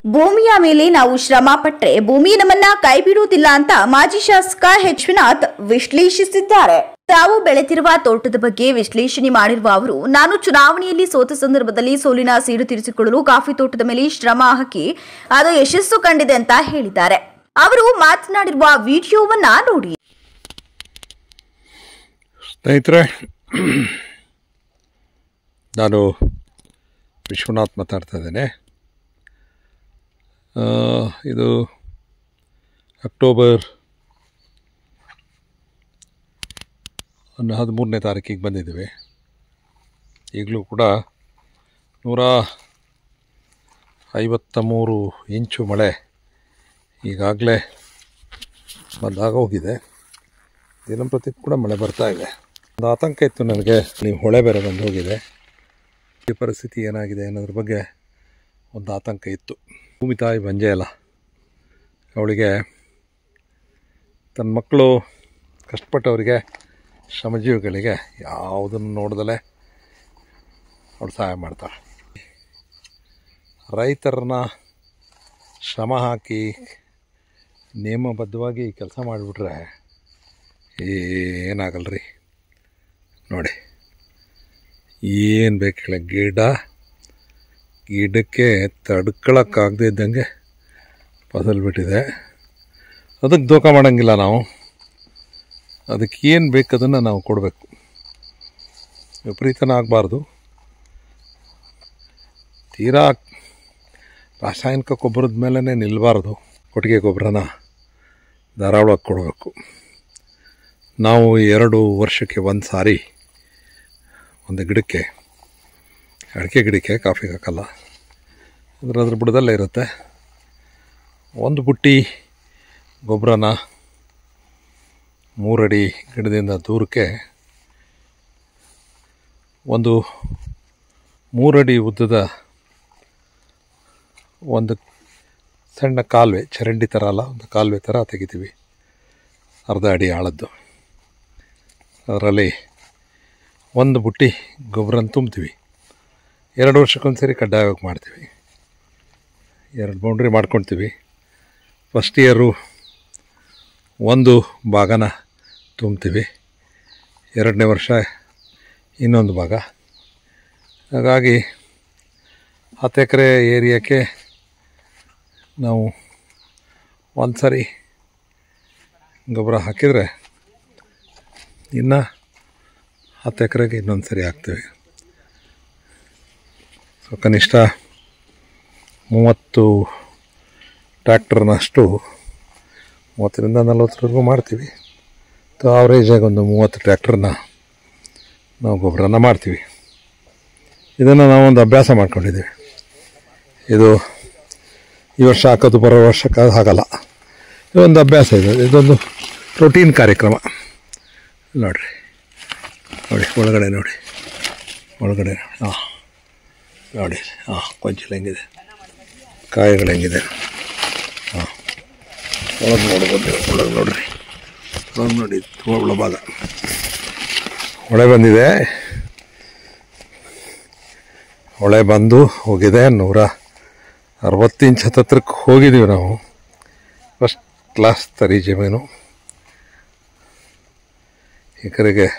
ಭೂಮಿಯ ಮೇಲೆ ನಾವು ಶ್ರಮ ಪಟ್ರೆ ಭೂಮಿ ನಮ್ಮನ್ನ ಕೈ ಬಿಡುವುದಿಲ್ಲ ಅಂತ ಮಾಜಿ ಶಾಸಕ ಎಚ್ ವಿನಾಥ್ ವಿಶ್ಲೇಷಿಸಿದ್ದಾರೆ ತಾವು ಬೆಳೆತಿರುವ ತೋಟದ ಬಗ್ಗೆ ವಿಶ್ಲೇಷಣೆ ಮಾಡಿರುವ ಅವರು ನಾನು ಚುನಾವಣೆಯಲ್ಲಿ ಸೋತ ಸಂದರ್ಭದಲ್ಲಿ ಸೋಲಿನ ಸೇಡು ತೀರಿಸಿಕೊಳ್ಳಲು ಕಾಫಿ ತೋಟದ ಮೇಲೆ ಶ್ರಮ ಹಾಕಿ ಅದು ಯಶಸ್ಸು ಕಂಡಿದೆ ಅಂತ ಹೇಳಿದ್ದಾರೆ ಅವರು ಮಾತನಾಡಿರುವ ವಿಡಿಯೋವನ್ನ ನೋಡಿ ಸ್ನೇಹಿತರೆ ನಾನು ವಿಶ್ವನಾಥ್ ಮಾತಾಡ್ತಾ ಇದ್ದೇನೆ ಆ, ಇದು ಅಕ್ಟೋಬರ್ ಒಂದು ಹದಿಮೂರನೇ ತಾರೀಕಿಗೆ ಬಂದಿದ್ದೀವಿ ಈಗಲೂ ಕೂಡ ನೂರ ಐವತ್ತ ಮೂರು ಇಂಚು ಮಳೆ ಈಗಾಗಲೇ ಬಂದಾಗ ಹೋಗಿದೆ ದಿನಂಪ್ರತಿ ಕೂಡ ಮಳೆ ಬರ್ತಾ ಇದೆ ಒಂದು ಆತಂಕ ಇತ್ತು ನನಗೆ ನೀವು ಹೊಳೆ ಬೇರೆ ಬಂದು ಹೋಗಿದೆ ಈ ಪರಿಸ್ಥಿತಿ ಏನಾಗಿದೆ ಅನ್ನೋದ್ರ ಬಗ್ಗೆ ಒಂದು ಆತಂಕ ಇತ್ತು ಭೂಮಿ ತಾಯಿ ಬಂಜೆ ಅಲ್ಲ ಅವಳಿಗೆ ತನ್ನ ಮಕ್ಕಳು ಕಷ್ಟಪಟ್ಟವರಿಗೆ ಶ್ರಮಜೀವಿಗಳಿಗೆ ಯಾವುದನ್ನು ನೋಡ್ದಲೇ ಅವಳು ಸಹಾಯ ಮಾಡ್ತಾಳೆ ರೈತರನ್ನ ಶ್ರಮ ಹಾಕಿ ನಿಯಮಬದ್ಧವಾಗಿ ಕೆಲಸ ಮಾಡಿಬಿಟ್ರೆ ಏನಾಗಲ್ಲ ರೀ ನೋಡಿ ಏನು ಬೇಕು ಹೇಳಿ ಗಿಡ ಗಿಡಕ್ಕೆ ತಡ್ಕೊಳಕ್ಕಾಗದೇ ಇದ್ದಂಗೆ ಫಸಲು ಬಿಟ್ಟಿದೆ ಅದಕ್ಕೆ ದೋಖ ಮಾಡೋಂಗಿಲ್ಲ ನಾವು ಅದಕ್ಕೆ ಏನು ಬೇಕು ಅದನ್ನು ನಾವು ಕೊಡಬೇಕು ವಿಪರೀತನ ಆಗಬಾರ್ದು ತೀರಾ ರಾಸಾಯನಿಕ ಗೊಬ್ಬರದ ಮೇಲೇ ನಿಲ್ಲಬಾರ್ದು ಕೊಟ್ಟಿಗೆ ಗೊಬ್ಬರನ ಧಾರಾಳವಾಗಿ ಕೊಡಬೇಕು ನಾವು ಎರಡು ವರ್ಷಕ್ಕೆ ಒಂದು ಸಾರಿ ಒಂದು ಗಿಡಕ್ಕೆ ಅಡಿಕೆ ಗಿಡಕ್ಕೆ ಕಾಫಿಗೆ ಹಾಕಲ್ಲ ಅದ್ರ ಅದ್ರ ಬುಡದಲ್ಲೇ ಇರುತ್ತೆ ಒಂದು ಬುಟ್ಟಿ ಗೊಬ್ಬರನ ಮೂರಡಿ ಗಿಡದಿಂದ ದೂರಕ್ಕೆ ಒಂದು ಮೂರಡಿ ಉದ್ದದ ಒಂದು ಸಣ್ಣ ಕಾಲುವೆ ಚರಂಡಿ ಥರ ಅಲ್ಲ ಒಂದು ಕಾಲುವೆ ಥರ ತೆಗಿತೀವಿ ಅರ್ಧ ಅಡಿ ಆಳದ್ದು ಅದರಲ್ಲಿ ಒಂದು ಬುಟ್ಟಿ ಗೊಬ್ಬರನ ತುಂಬ್ತೀವಿ ಎರಡು ವರ್ಷಕ್ಕೊಂದು ಸರಿ ಕಡ್ಡಾಯವಾಗಿ ಮಾಡ್ತೀವಿ ಎರಡು ಬೌಂಡ್ರಿ ಮಾಡ್ಕೊಳ್ತೀವಿ ಫಸ್ಟ್ ಇಯರು ಒಂದು ಭಾಗನ ತುಂಬ್ತೀವಿ ಎರಡನೇ ವರ್ಷ ಇನ್ನೊಂದು ಭಾಗ ಹಾಗಾಗಿ ಹತ್ತು ಎಕರೆ ಏರಿಯಾಕ್ಕೆ ನಾವು ಒಂದು ಸರಿ ಗೊಬ್ಬರ ಹಾಕಿದರೆ ಇನ್ನು ಹತ್ತು ಎಕರೆಗೆ ಇನ್ನೊಂದು ಸರಿ ಹಾಕ್ತೀವಿ ಸೊ ಕನಿಷ್ಠ ಮೂವತ್ತು ಟ್ರ್ಯಾಕ್ಟರ್ನಷ್ಟು ಮೂವತ್ತರಿಂದ ನಲ್ವತ್ತರವರೆಗೂ ಮಾಡ್ತೀವಿ ಸೊ ಆವ್ರೇಜಾಗಿ ಒಂದು ಮೂವತ್ತು ಟ್ರ್ಯಾಕ್ಟರ್ನ ನಾವು ಗೊಬ್ಬರನ ಮಾಡ್ತೀವಿ ಇದನ್ನು ನಾವೊಂದು ಅಭ್ಯಾಸ ಮಾಡ್ಕೊಂಡಿದ್ದೀವಿ ಇದು ಈ ವರ್ಷ ಹಾಕೋದು ಬರೋ ವರ್ಷಕ್ಕೆ ಆಗಲ್ಲ ಇದೊಂದು ಅಭ್ಯಾಸ ಇದೆ ಇದೊಂದು ಪ್ರೋಟೀನ್ ಕಾರ್ಯಕ್ರಮ ನೋಡಿರಿ ನೋಡಿ ಒಳಗಡೆ ನೋಡಿ ಒಳಗಡೆ ಹಾಂ ನೋಡಿ ಹಾಂ ಕೊಂಚಲ್ ಹೆಂಗಿದೆ ಕಾಯಿಗಳು ಹೆಂಗಿದೆ ಹಾಂ ಒಳಗೆ ನೋಡ್ಬೋದು ಒಳಗೆ ನೋಡ್ರಿ ಒಳಗೆ ನೋಡಿ ತುಂಬ ಒಳಭಾಗ ಹೊಳೆ ಬಂದಿದೆ ಹೊಳೆ ಬಂದು ಹೋಗಿದೆ ನೂರ ಅರವತ್ತು ಇಂಚ್ ಹತ್ತತ್ರಕ್ಕೆ ಹೋಗಿದ್ದೀವಿ ನಾವು ಫಸ್ಟ್ ಕ್ಲಾಸ್ ತರಿ ಜಮೀನು ಎಕರೆಗೆ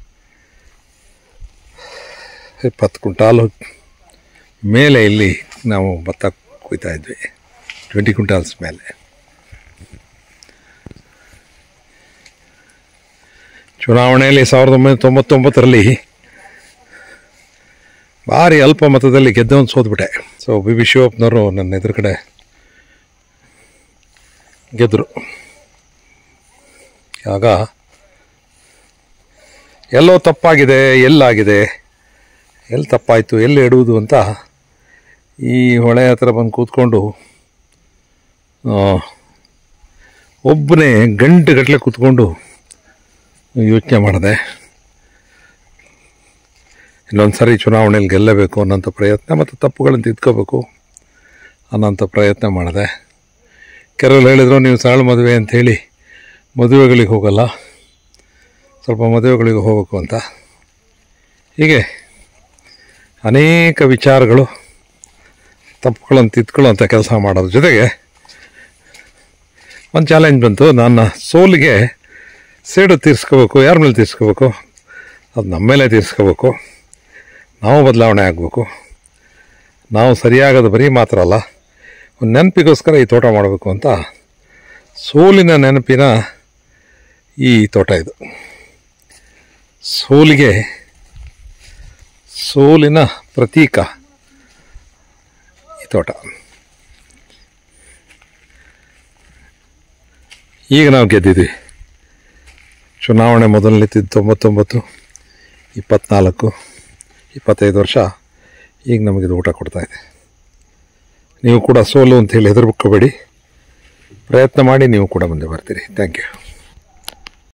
ಇಪ್ಪತ್ತು ಕ್ವಿಂಟಾಲು ಮೇಲೆ ಇಲ್ಲಿ ನಾವು ಭತ್ತ ಕುಯ್ತಾ ಇದ್ವಿ ಟ್ವೆಂಟಿ ಕ್ವಿಂಟಾಲ್ಸ್ ಮೇಲೆ ಚುನಾವಣೆಯಲ್ಲಿ ಸಾವಿರದ ಒಂಬೈನೂರ ತೊಂಬತ್ತೊಂಬತ್ತರಲ್ಲಿ ಭಾರಿ ಅಲ್ಪ ಮತದಲ್ಲಿ ಗೆದ್ದವನು ಸೋತ್ಬಿಟ್ಟೆ ಸೊ ಬಿ ಬಿ ಶಿವಪ್ಪನವರು ನನ್ನ ಎದುರುಗಡೆ ಗೆದ್ದರು ಆಗ ಎಲ್ಲೋ ತಪ್ಪಾಗಿದೆ ಎಲ್ಲಾಗಿದೆ ಎಲ್ಲಿ ತಪ್ಪಾಯಿತು ಎಲ್ಲಿ ಇಡುವುದು ಅಂತ ಈ ಹೊಳೆ ಹತ್ರ ಬಂದು ಕೂತ್ಕೊಂಡು ಒಬ್ಬನೇ ಗಂಟೆಗಟ್ಟಲೆ ಕೂತ್ಕೊಂಡು ಯೋಚನೆ ಮಾಡಿದೆ ಇನ್ನೊಂದು ಸರಿ ಚುನಾವಣೆಯಲ್ಲಿ ಗೆಲ್ಲಬೇಕು ಅನ್ನೋಂಥ ಪ್ರಯತ್ನ ಮತ್ತು ತಪ್ಪುಗಳನ್ನು ತಿದ್ಕೋಬೇಕು ಅನ್ನೋಂಥ ಪ್ರಯತ್ನ ಮಾಡಿದೆ ಕೆಲವರು ಹೇಳಿದರು ನೀವು ಸರಳ ಮದುವೆ ಅಂಥೇಳಿ ಮದುವೆಗಳಿಗೆ ಹೋಗಲ್ಲ ಸ್ವಲ್ಪ ಮದುವೆಗಳಿಗೆ ಹೋಗಬೇಕು ಅಂತ ಹೀಗೆ ಅನೇಕ ವಿಚಾರಗಳು ತಪ್ಪುಗಳನ್ನು ತಿದ್ಕೊಳ್ಳೋಂಥ ಕೆಲಸ ಮಾಡೋದ್ರ ಜೊತೆಗೆ ಒಂದು ಚಾಲೆಂಜ್ ಬಂತು ನನ್ನ ಸೋಲಿಗೆ ಸೇಡು ತೀರಿಸ್ಕೋಬೇಕು ಯಾರ ಮೇಲೆ ತೀರಿಸ್ಕೋಬೇಕು ಅದು ನಮ್ಮ ಮೇಲೆ ತೀರಿಸ್ಕೋಬೇಕು ನಾವು ಬದಲಾವಣೆ ಆಗಬೇಕು ನಾವು ಸರಿಯಾಗೋದು ಬರೀ ಮಾತ್ರ ಅಲ್ಲ ಒಂದು ನೆನಪಿಗೋಸ್ಕರ ಈ ತೋಟ ಮಾಡಬೇಕು ಅಂತ ಸೋಲಿನ ನೆನಪಿನ ಈ ತೋಟ ಇದು ಸೋಲಿಗೆ ಸೋಲಿನ ಪ್ರತೀಕ ಈ ತೋಟ ಈಗ ನಾವು ಗೆದ್ದಿದ್ವಿ ಚುನಾವಣೆ ಮೊದಲನೇತಿದ್ದು ತೊಂಬತ್ತೊಂಬತ್ತು ಇಪ್ಪತ್ತ್ನಾಲ್ಕು ಇಪ್ಪತ್ತೈದು ವರ್ಷ ಈಗ ನಮಗಿದು ಊಟ ಕೊಡ್ತಾಯಿದೆ ನೀವು ಕೂಡ ಸೋಲು ಅಂತೇಳಿ ಹೆದರ್ಕೋಬೇಡಿ ಪ್ರಯತ್ನ ಮಾಡಿ ನೀವು ಕೂಡ ಮುಂದೆ ಬರ್ತೀರಿ ಥ್ಯಾಂಕ್ ಯು